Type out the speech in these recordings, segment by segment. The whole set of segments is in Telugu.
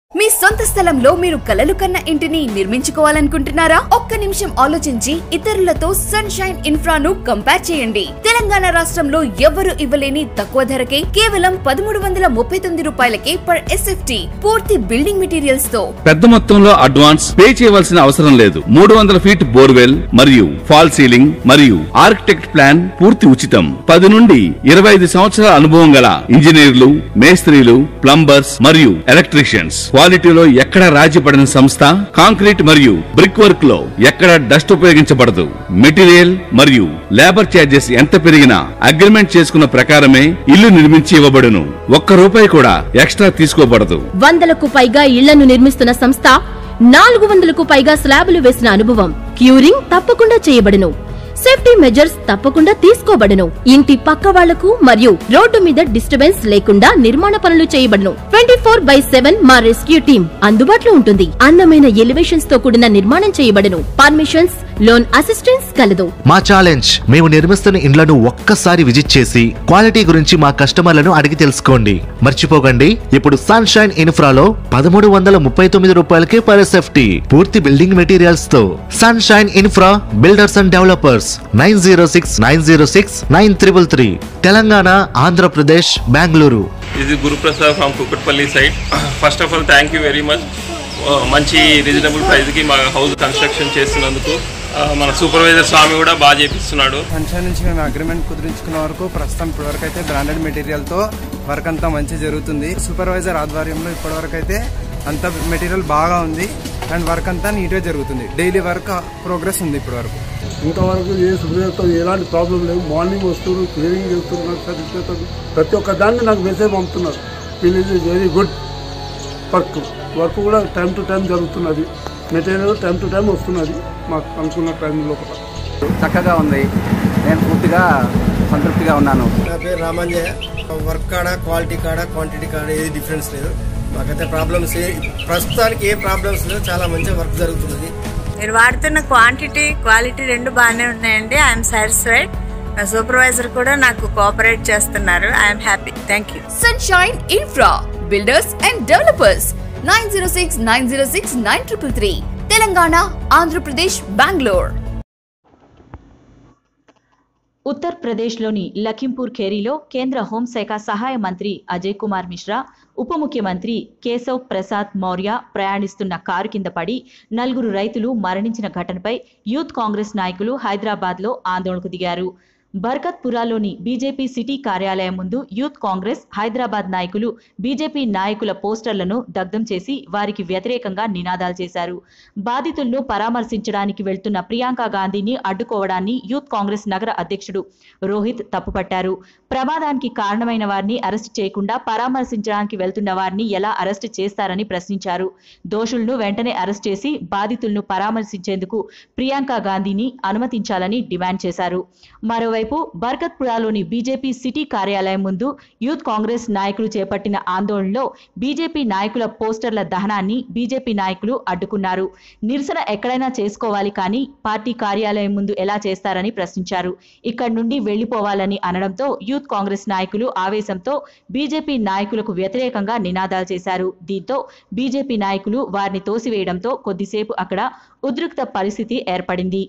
మీ సొంత స్థలంలో మీరు కలలు కన్న ఇంటిని నిర్మించుకోవాలనుకుంటున్నారా ఒక్క నిమిషం ఆలోచించి ఇతరులతో సన్షైన్ ఇన్ఫ్రాను కంపేర్ చేయండి తెలంగాణ రాష్ట్రంలో ఎవ్వరు ఇవ్వలేని తక్కువ ధరకే కేవలం పదమూడు వందల ముప్పై తొమ్మిది రూపాయలకే పర్ ఎస్ఎఫ్టీ పూర్తి బిల్డింగ్ మెటీరియల్స్ తో పెద్ద మొత్తంలో అడ్వాన్స్ పే చేయవలసిన అవసరం లేదు మూడు వందల ఫీట్ బోర్వెల్ మరియు ఫాల్ సీలింగ్ మరియు ఆర్కిటెక్ట్ ప్లాన్ పూర్తి ఉచితం పది నుండి ఇరవై ఐదు సంవత్సరాల అనుభవం గల ఇంజనీర్లు మేస్త్రీలు ప్లంబర్స్ మరియు ఎలక్ట్రీషియన్స్ క్వాలిటీలో ఎక్కడ రాజీ పడిన సంస్థ కాంక్రీట్ మరియు బ్రిక్ వర్క్ లో ఎక్కడ డస్ట్ ఉపయోగించబడదు మెటీరియల్ మరియు లేబర్ ఛార్జెస్ ఎంత పెరిగినా అగ్రిమెంట్ చేసుకున్న ప్రకారమే ఇల్లు నిర్మించి ఇవ్వబడును ఒక్క రూపాయి కూడా ఎక్స్ట్రా తీసుకోబడదు వందలకు పైగా ఇళ్లను నిర్మిస్తున్న సంస్థ నాలుగు వందలకు పైగా స్లాబులు వేసిన అనుభవం క్యూరింగ్ తప్పకుండా చేయబడును సేఫ్టీ మెజర్స్ తప్పకుండా తీసుకోబడును ఇంటి పక్క వాళ్లకు మరియు రోడ్డు మీద డిస్టర్బెన్స్ లేకుండా నిర్మాణ పనులు చేయబడును ట్వంటీ ఫోర్ బై సెవెన్ మా రెస్క్యూ టీం అందుబాటులో ఉంటుంది అందమైన ఎలివేషన్స్ తో కూడిన నిర్మాణం చేయబడును పర్మిషన్స్ లోన్ అసిస్టెన్స్ కలదు మా ఛాలెంజ్ మేము నిర్మిస్తున్న ఇండ్లను ఒక్కసారి విజిట్ చేసి క్వాలిటీ గురించి మా కస్టమర్లను అడిగి తెలుసుకోండి మర్చిపోకండి ఇప్పుడు సన్షైన్ ఇన్ఫ్రాలో పదమూడు వందల ముప్పై తొమ్మిది రూపాయలకే పర్ ఎస్ఎఫ్టీ పూర్తి బిల్డింగ్ మెటీరియల్స్ తో Sunshine Infra Builders and Developers nine zero six nine zero six nine triple three Telangana Andhra Pradesh Bengaluru ఇది Guruprasad from Kukatpally side first of all thank you very much మంచి రీజనబుల్ ప్రైస్కి మా హౌస్ కన్స్ట్రక్షన్ చేస్తున్నందుకు ఆ, మన సూపర్వైజర్ స్వామి కూడా బాగా చేపిస్తున్నాడు ఫంక్షన్ నుంచి మేము అగ్రిమెంట్ కుదిరించుకున్న వరకు ప్రస్తుతం ఇప్పటివరకు అయితే బ్రాండెడ్ మెటీరియల్తో వర్క్ అంతా మంచి జరుగుతుంది సూపర్వైజర్ ఆధ్వర్యంలో ఇప్పటివరకు అయితే అంత మెటీరియల్ బాగా ఉంది అండ్ వర్క్ అంతా నీట్గా జరుగుతుంది డైలీ వర్క్ ప్రోగ్రెస్ ఉంది ఇప్పటివరకు ఇంతవరకు ఏ సుబ్రతో ఎలాంటి ప్రాబ్లం లేదు మార్నింగ్ వస్తున్నారు క్లియరింగ్ చేస్తున్నారు సరిగ్గా ప్రతి ఒక్క దాన్ని నాకు మెసేజ్ పంపుతున్నారు వీల్ is very good work work కూడా టైం టు టైం జరుగుతున్నది మెటీరియల్ టైం టు టైం వస్తున్నది మాకు అనుకున్న టైం లోపల చక్కగా ఉంది నేను పూర్తిగా సంతృప్తిగా ఉన్నాను నా పేరు రామంజయ వర్క్ కాడ క్వాలిటీ కాడ క్వాంటిటీ కాడ ఏది డిఫరెన్స్ లేదు మాకైతే ప్రాబ్లమ్స్ ఏ ప్రస్తుతానికి ఏ ప్రాబ్లమ్స్ లేవు చాలా మంచిగా వర్క్ జరుగుతున్నది మీరు వాడుతున్న క్వాంటిటీ క్వాలిటీ రెండు బాగానే ఉన్నాయండి ఐఎమ్ సాటిస్ఫైడ్ నా సూపర్వైజర్ కూడా నాకు కోఆపరేట్ చేస్తున్నారు I'm happy thank you Sunshine Infra Builders and Developers nine zero six nine zero six nine triple three Telangana Andhra Pradesh Bengaluru ఉత్తరప్రదేశ్లోని లఖింపూర్ ఖేరీలో కేంద్ర హోంశాఖ సహాయ మంత్రి అజయ్ కుమార్ మిశ్రా ఉప ముఖ్యమంత్రి కేశవ్ ప్రసాద్ మౌర్య ప్రయాణిస్తున్న కారు కింద పడి నలుగురు రైతులు మరణించిన ఘటనపై యూత్ కాంగ్రెస్ నాయకులు హైదరాబాద్లో ఆందోళనకు దిగారు బర్కత్పురాలోని బీజేపీ సిటీ కార్యాలయం ముందు యూత్ కాంగ్రెస్ హైదరాబాద్ నాయకులు బీజేపీ నాయకుల పోస్టర్లను దగ్ధం చేసి వారికి వ్యతిరేకంగా నినాదాలు చేశారు బాధితులను పరామర్శించడానికి వెళ్తున్న ప్రియాంక గాంధీని అడ్డుకోవడాన్ని యూత్ కాంగ్రెస్ నగర అధ్యక్షుడు రోహిత్ తప్పుపట్టారు ప్రమాదానికి కారణమైన వారిని అరెస్టు చేయకుండా పరామర్శించడానికి వెళ్తున్న వారిని ఎలా అరెస్టు చేస్తారని ప్రశ్నించారు దోషులను వెంటనే అరెస్ట్ చేసి బాధితులను పరామర్శించేందుకు ప్రియాంక గాంధీని అనుమతించాలని డిమాండ్ చేశారు మరోవైపు బర్కత్పురాలోని బీజేపీ సిటీ కార్యాలయం ముందు యూత్ కాంగ్రెస్ నాయకులు చేపట్టిన ఆందోళనలో బీజేపీ నాయకుల పోస్టర్ల దహనాన్ని బీజేపీ నాయకులు అడ్డుకున్నారు నిరసన ఎక్కడైనా చేసుకోవాలి కానీ పార్టీ కార్యాలయం ముందు ఎలా చేస్తారని ప్రశ్నించారు ఇక్కడి నుండి వెళ్లిపోవాలని అనడంతో యూత్ కాంగ్రెస్ నాయకులు ఆవేశంతో బీజేపీ నాయకులకు వ్యతిరేకంగా నినాదాలు చేశారు దీంతో బీజేపీ నాయకులు వారిని తోసివేయడంతో కొద్దిసేపు అక్కడ ఉద్రిక్త పరిస్థితి ఏర్పడింది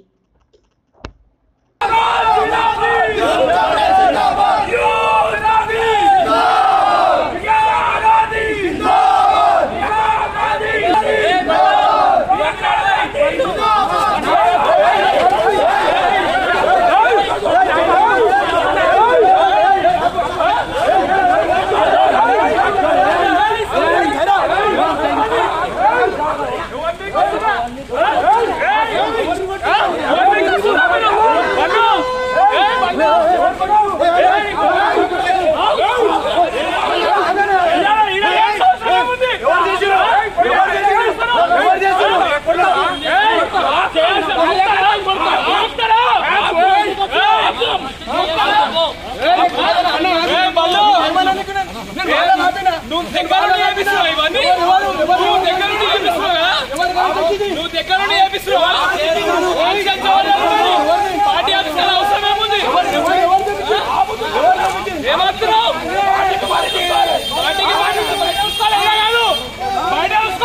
నువ్వు దగ్గర నుండి చేపిస్తున్నావా ఇవన్నీ నువ్వు దగ్గర నుండి చేపిస్తున్నావా నువ్వు దగ్గర నుండి చేపిస్తున్నావా పార్టీ ఆఫీసర్ అవసరం ఏముంది ఏమంటున్నావు పార్టీకి పార్టీ బయట వస్తారా? ఎలా కాదు? బయట వస్తారా?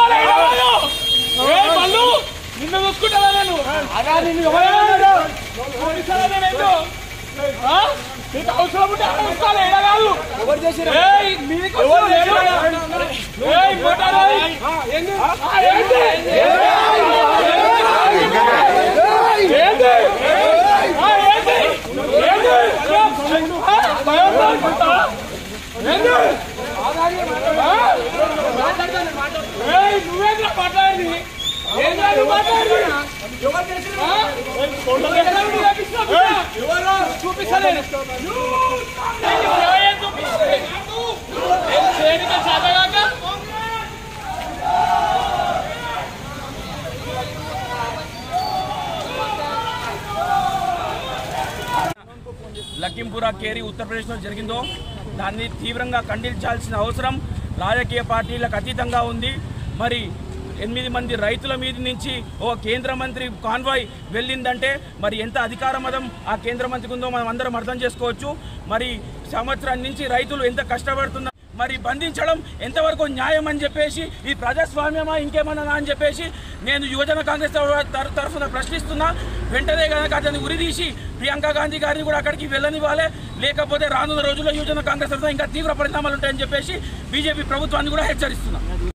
లఖింపురా కేరి ఉత్తరప్రదేశ్లో జరిగిందో దాన్ని తీవ్రంగా ఖండించాల్సిన అవసరం రాజకీయ పార్టీలకు అతీతంగా ఉంది మరి ఎనిమిది మంది రైతుల మీద నుంచి ఓ కేంద్ర మంత్రి కాన్వాయ్ వెళ్ళిందంటే మరి ఎంత అధికార మదం ఆ కేంద్ర మంత్రికి ఉందో మనం అందరం అర్థం చేసుకోవచ్చు మరి సంవత్సరం నుంచి రైతులు ఎంత కష్టపడుతున్నారు మరి బంధించడం ఎంతవరకు న్యాయం అని చెప్పేసి ఈ ప్రజాస్వామ్యమా ఇంకేమన్నా అని చెప్పేసి నేను యువజన కాంగ్రెస్ తర- తరఫున ప్రశ్నిస్తున్నా వెంటనే కనుక అతన్ని ఉరిదీసి ప్రియాంక గాంధీ గారిని కూడా అక్కడికి వెళ్ళనివ్వాలి లేకపోతే రానున్న రోజుల్లో యువజన కాంగ్రెస్ తరఫున ఇంకా తీవ్ర పరిణామాలు ఉంటాయని చెప్పేసి బీజేపీ ప్రభుత్వాన్ని కూడా హెచ్చరిస్తున్నా